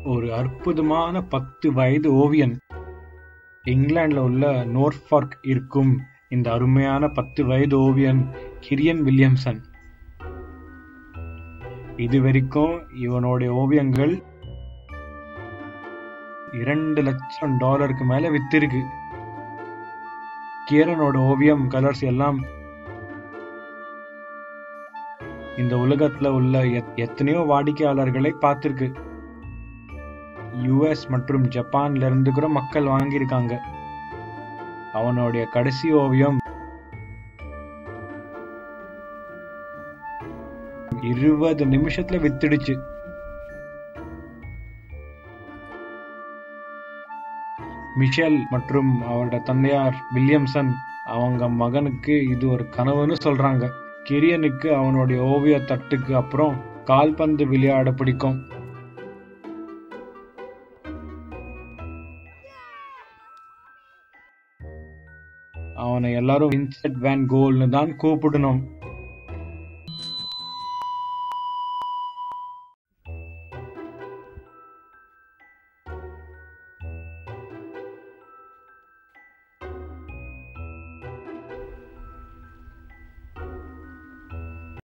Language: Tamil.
ஒரு அற்புதமான பத்து வயது ஓவியன் இங்கிலாந்துல உள்ள நோர்ஃபார்க் இருக்கும் இந்த அருமையான பத்து வயது ஓவியன் கிரியன் வில்லியம்சன் இது வரைக்கும் இவனுடைய ஓவியங்கள் இரண்டு லட்சம் டாலருக்கு மேல வித்திருக்கு கிரணோட ஓவியம் கலர்ஸ் எல்லாம் இந்த உலகத்துல உள்ள எத்- எத்தனையோ வாடிக்கையாளர்களை பார்த்திருக்கு யுஎஸ் மற்றும் ஜப்பான்ல இருந்து கூட மக்கள் வாங்கியிருக்காங்க அவனுடைய கடைசி ஓவியம் இருபது நிமிஷத்துல வித்துடுச்சு மிஷேல் மற்றும் அவரோட தந்தையார் வில்லியம்சன் அவங்க மகனுக்கு இது ஒரு கனவுன்னு சொல்றாங்க கிரியனுக்கு அவனுடைய ஓவிய தட்டுக்கு அப்புறம் கால்பந்து விளையாட பிடிக்கும் அவனை எல்லாரும் வின்சென்ட் வேன் கோல்னு தான் கூப்பிடணும்